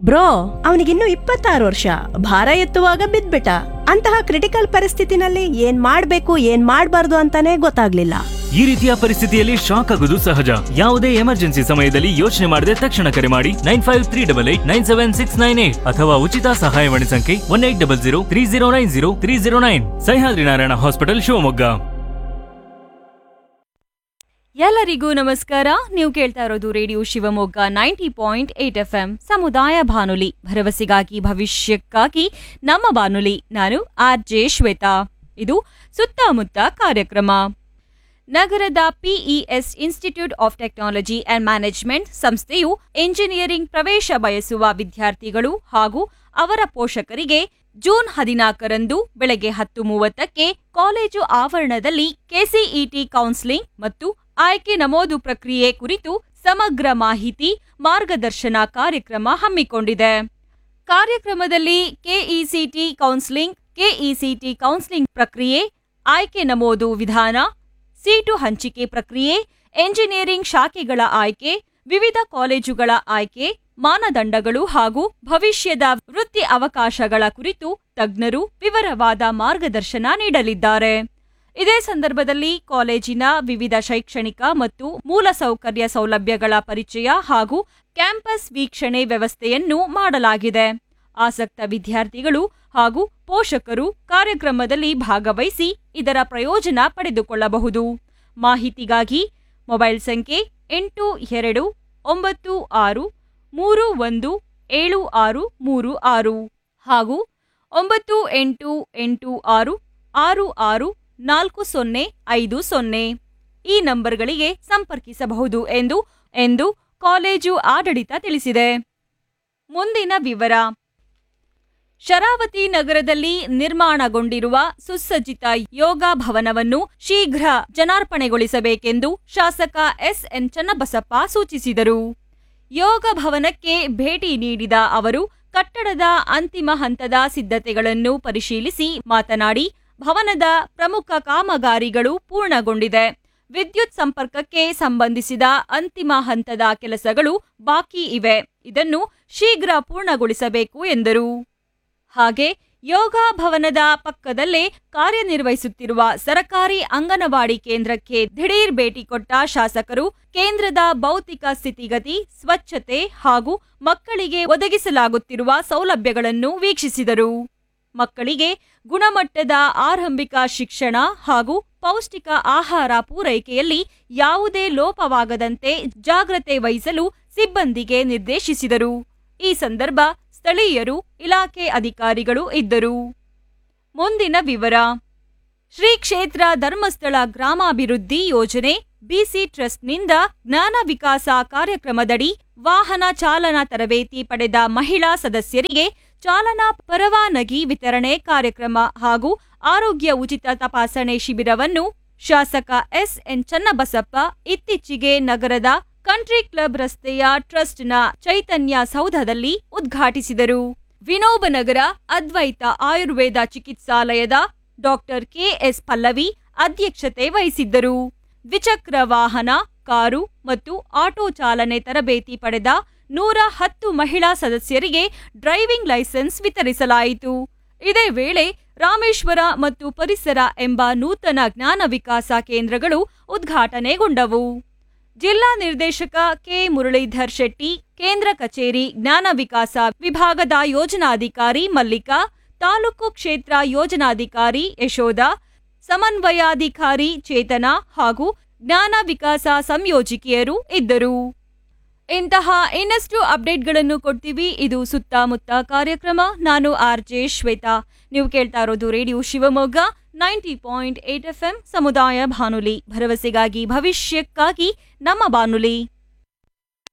bro ಅವನಿಗಿನ್ನು ಇಪ್ಪತ್ತಾರು ವರ್ಷ ಭಾರ ಎತ್ತುವಾಗ ಬಿದ್ಬಿಟ್ಟ ಅಂತಹ ಕ್ರಿಟಿಕಲ್ ಪರಿಸ್ಥಿತಿನಲ್ಲಿ ಏನ್ ಮಾಡ್ಬೇಕು ಏನ್ ಮಾಡ್ಬಾರ್ದು ಅಂತಾನೆ ಗೊತ್ತಾಗ್ಲಿಲ್ಲ ಈ ರೀತಿಯ ಪರಿಸ್ಥಿತಿಯಲ್ಲಿ ಶಾಕ್ ಆಗುವುದು ಸಹಜ ಯಾವುದೇ ಎಮರ್ಜೆನ್ಸಿ ಸಮಯದಲ್ಲಿ ಯೋಚನೆ ಮಾಡದೆ ತಕ್ಷಣ ಕರೆ ಮಾಡಿ nine five three double eight nine seven six nine eight ಅಥವಾ ಉಚಿತ ಸಹಾಯವಾಣಿ ಸಂಖ್ಯೆ one eight double zero three zero nine zero three zero nine Sahyadri Narayana hospital Shivamogga ಎಲ್ಲರಿಗೂ ನಮಸ್ಕಾರ ನೀವು ಕೇಳ್ತಾ ಇರೋದು radio Shivamogga ninety point eight F M ಸಮುದಾಯ ಬಾನುಲಿ ಭರವಸೆಗಾಗಿ ಭವಿಷ್ಯಕ್ಕಾಗಿ ನಮ್ಮ ಬಾನುಲಿ ನಾನು ಆರ್ ಜೆ ಶ್ವೇತಾ ಇದು ಸುತ್ತಮುತ್ತ ಕಾರ್ಯಕ್ರಮ ನಗರದ PES institute of technology and management ಸಂಸ್ಥೆಯು ಎಂಜಿನಿಯರಿಂಗ್ ಪ್ರವೇಶ ಬಯಸುವ ವಿದ್ಯಾರ್ಥಿಗಳು ಹಾಗೂ ಅವರ ಪೋಷಕರಿಗೆ ಜೂನ್ ಹದಿನಾಲ್ಕರಂದು ಬೆಳಗ್ಗೆ ಹತ್ತು ಮೂವತ್ತಕ್ಕೆ ಕಾಲೇಜು ಆವರಣದಲ್ಲಿ ಕೆಸಿಇಟಿ ಕೌನ್ಸಿಲಿಂಗ್ ಮತ್ತು ಆಯ್ಕೆ ನಮೂದು ಪ್ರಕ್ರಿಯೆ ಕುರಿತು ಸಮಗ್ರ ಮಾಹಿತಿ ಮಾರ್ಗದರ್ಶನ ಕಾರ್ಯಕ್ರಮ ಹಮ್ಮಿಕೊಂಡಿದೆ ಕಾರ್ಯಕ್ರಮದಲ್ಲಿ ಕೆಇಸಿಟಿ ಕೌನ್ಸಿಲಿಂಗ್ ಕೆಇಸಿಟಿ ಕೌನ್ಸಿಲಿಂಗ್ ಪ್ರಕ್ರಿಯೆ ಆಯ್ಕೆ ನಮೂದು ವಿಧಾನ ಸೀಟು ಹಂಚಿಕೆ ಪ್ರಕ್ರಿಯೆ ಎಂಜಿನಿಯರಿಂಗ್ ಶಾಖೆಗಳ ಆಯ್ಕೆ ವಿವಿಧ ಕಾಲೇಜುಗಳ ಆಯ್ಕೆ ಮಾನದಂಡಗಳು ಹಾಗೂ ಭವಿಷ್ಯದ ವೃತ್ತಿ ಅವಕಾಶಗಳ ಕುರಿತು ತಜ್ಞರು ವಿವರವಾದ ಮಾರ್ಗದರ್ಶನ ನೀಡಲಿದ್ದಾರೆ ಇದೇ ಸಂದರ್ಭದಲ್ಲಿ ಕಾಲೇಜಿನ ವಿವಿಧ ಶೈಕ್ಷಣಿಕ ಮತ್ತು ಮೂಲಸೌಕರ್ಯ ಸೌಲಭ್ಯಗಳ ಪರಿಚಯ ಹಾಗೂ ಕ್ಯಾಂಪಸ್ ವೀಕ್ಷಣೆ ವ್ಯವಸ್ಥೆಯನ್ನು ಮಾಡಲಾಗಿದೆ ಆಸಕ್ತ ವಿದ್ಯಾರ್ಥಿಗಳು ಹಾಗೂ ಪೋಷಕರು ಕಾರ್ಯಕ್ರಮದಲ್ಲಿ ಭಾಗವಹಿಸಿ ಇದರ ಪ್ರಯೋಜನ ಪಡೆದುಕೊಳ್ಳಬಹುದು ಮಾಹಿತಿಗಾಗಿ ಮೊಬೈಲ್ ಸಂಖ್ಯೆ ಎಂಟು ಎರಡು ಒಂಬತ್ತು ಆರು ಮೂರು ಒಂದು ಏಳು ಆರು ಮೂರು ಆರು ಹಾಗೂ ಒಂಬತ್ತು ಎಂಟು ಎಂಟು ಆರು ಆರು ಆರು ನಾಲ್ಕು ಸೊನ್ನೆ ಐದು ಸೊನ್ನೆ ಈ ನಂಬರ್ಗಳಿಗೆ ಸಂಪರ್ಕಿಸಬಹುದು ಎಂದು ಎಂದು ಕಾಲೇಜು ಆಡಳಿತ ತಿಳಿಸಿದೆ ಮುಂದಿನ ವಿವರ ಶರಾವತಿ ನಗರದಲ್ಲಿ ನಿರ್ಮಾಣಗೊಂಡಿರುವ ಸುಸಜ್ಜಿತ ಯೋಗ ಭವನವನ್ನು ಶೀಘ್ರ ಜನಾರ್ಪಣೆಗೊಳಿಸಬೇಕೆಂದು ಶಾಸಕ ಎಸ್ಎನ್ ಚನ್ನಬಸಪ್ಪ ಸೂಚಿಸಿದರು ಯೋಗ ಭವನಕ್ಕೆ ಭೇಟಿ ನೀಡಿದ ಅವರು ಕಟ್ಟಡದ ಅಂತಿಮ ಹಂತದ ಸಿದ್ಧತೆಗಳನ್ನು ಪರಿಶೀಲಿಸಿ ಮಾತನಾಡಿ ಭವನದ ಪ್ರಮುಖ ಕಾಮಗಾರಿಗಳು ಪೂರ್ಣಗೊಂಡಿದೆ ವಿದ್ಯುತ್ ಸಂಪರ್ಕಕ್ಕೆ ಸಂಬಂಧಿಸಿದ ಅಂತಿಮ ಹಂತದ ಕೆಲಸಗಳು ಬಾಕಿ ಇವೆ ಇದನ್ನು ಶೀಘ್ರ ಪೂರ್ಣಗೊಳಿಸಬೇಕು ಎಂದರು ಹಾಗೆ ಯೋಗ ಭವನದ ಪಕ್ಕದಲ್ಲೇ ಕಾರ್ಯನಿರ್ವಹಿಸುತ್ತಿರುವ ಸರಕಾರಿ ಅಂಗನವಾಡಿ ಕೇಂದ್ರಕ್ಕೆ ದಿಢೀರ್ ಭೇಟಿ ಕೊಟ್ಟ ಶಾಸಕರು ಕೇಂದ್ರದ ಭೌತಿಕ ಸ್ಥಿತಿಗತಿ ಸ್ವಚ್ಛತೆ ಹಾಗೂ ಮಕ್ಕಳಿಗೆ ಒದಗಿಸಲಾಗುತ್ತಿರುವ ಸೌಲಭ್ಯಗಳನ್ನು ವೀಕ್ಷಿಸಿದರು ಮಕ್ಕಳಿಗೆ ಗುಣಮಟ್ಟದ ಆರಂಭಿಕ ಶಿಕ್ಷಣ ಹಾಗೂ ಪೌಷ್ಟಿಕ ಆಹಾರ ಪೂರೈಕೆಯಲ್ಲಿ ಯಾವುದೇ ಲೋಪವಾಗದಂತೆ ಜಾಗ್ರತೆ ವಹಿಸಲು ಸಿಬ್ಬಂದಿಗೆ ನಿರ್ದೇಶಿಸಿದರು ಈ ಸಂದರ್ಭ ಸ್ಥಳೀಯರು ಇಲಾಖೆ ಅಧಿಕಾರಿಗಳು ಇದ್ದರು ಮುಂದಿನ ವಿವರ ಶ್ರೀ ಕ್ಷೇತ್ರ ಧರ್ಮಸ್ಥಳ ಗ್ರಾಮಾಭಿವೃದ್ಧಿ ಯೋಜನೆ ಬಿಸಿ ಟ್ರಸ್ಟ್ನಿಂದ ಜ್ಞಾನ ವಿಕಾಸ ಕಾರ್ಯಕ್ರಮದಡಿ ವಾಹನ ಚಾಲನಾ ತರಬೇತಿ ಪಡೆದ ಮಹಿಳಾ ಸದಸ್ಯರಿಗೆ ಚಾಲನಾ ಪರವಾನಗಿ ವಿತರಣೆ ಕಾರ್ಯಕ್ರಮ ಹಾಗೂ ಆರೋಗ್ಯ ಉಚಿತ ತಪಾಸಣೆ ಶಿಬಿರವನ್ನು ಶಾಸಕ ಎಸ್ಎನ್ ಚನ್ನಬಸಪ್ಪ ಇತ್ತೀಚೆಗೆ ನಗರದ ಕಂಟ್ರಿ ಕ್ಲಬ್ ರಸ್ತೆಯ ಟ್ರಸ್ಟ್ನ ಚೈತನ್ಯ ಸೌಧದಲ್ಲಿ ಉದ್ಘಾಟಿಸಿದರು ವಿನೋಬನಗರ ಅದ್ವೈತ ಆಯುರ್ವೇದ ಚಿಕಿತ್ಸಾಲಯದ ಡಾಕ್ಟರ್ ಕೆಎಸ್ ಪಲ್ಲವಿ ಅಧ್ಯಕ್ಷತೆ ವಹಿಸಿದ್ದರು ದ್ವಿಚಕ್ರ ವಾಹನ ಕಾರು ಮತ್ತು ಆಟೋ ಚಾಲನೆ ತರಬೇತಿ ಪಡೆದ ನೂರ ಹತ್ತು ಮಹಿಳಾ ಸದಸ್ಯರಿಗೆ ಡ್ರೈವಿಂಗ್ ಲೈಸೆನ್ಸ್ ವಿತರಿಸಲಾಯಿತು ಇದೇ ವೇಳೆ ರಾಮೇಶ್ವರ ಮತ್ತು ಪರಿಸರ ಎಂಬ ನೂತನ ಜ್ಞಾನ ವಿಕಾಸ ಕೇಂದ್ರಗಳು ಉದ್ಘಾಟನೆಗೊಂಡವು ಜಿಲ್ಲಾ ನಿರ್ದೇಶಕ ಕೆ ಮುರಳೀಧರ್ ಶೆಟ್ಟಿ ಕೇಂದ್ರ ಕಚೇರಿ ಜ್ಞಾನ ವಿಕಾಸ ವಿಭಾಗದ ಯೋಜನಾಧಿಕಾರಿ ಮಲ್ಲಿಕಾ ತಾಲೂಕು ಕ್ಷೇತ್ರ ಯೋಜನಾಧಿಕಾರಿ ಯಶೋಧ ಸಮನ್ವಯಾಧಿಕಾರಿ ಚೇತನ ಹಾಗೂ ಜ್ಞಾನ ವಿಕಾಸ ಸಂಯೋಜಕಿಯರು ಇದ್ದರು ಇಂತಹ ಇನ್ನಷ್ಟು ಅಪ್ಡೇಟ್ಗಳನ್ನು ಕೊಡ್ತೀವಿ ಇದು ಸುತ್ತಮುತ್ತ ಕಾರ್ಯಕ್ರಮ ನಾನು ಆರ್ ಜೆ ಶ್ವೇತಾ ನೀವು ಕೇಳ್ತಾ ಇರೋದು radio Shivamogga ninety point eight F M ಸಮುದಾಯ ಬಾನುಲಿ ಭರವಸೆಗಾಗಿ ಭವಿಷ್ಯಕ್ಕಾಗಿ ನಮ್ಮ ಬಾನುಲಿ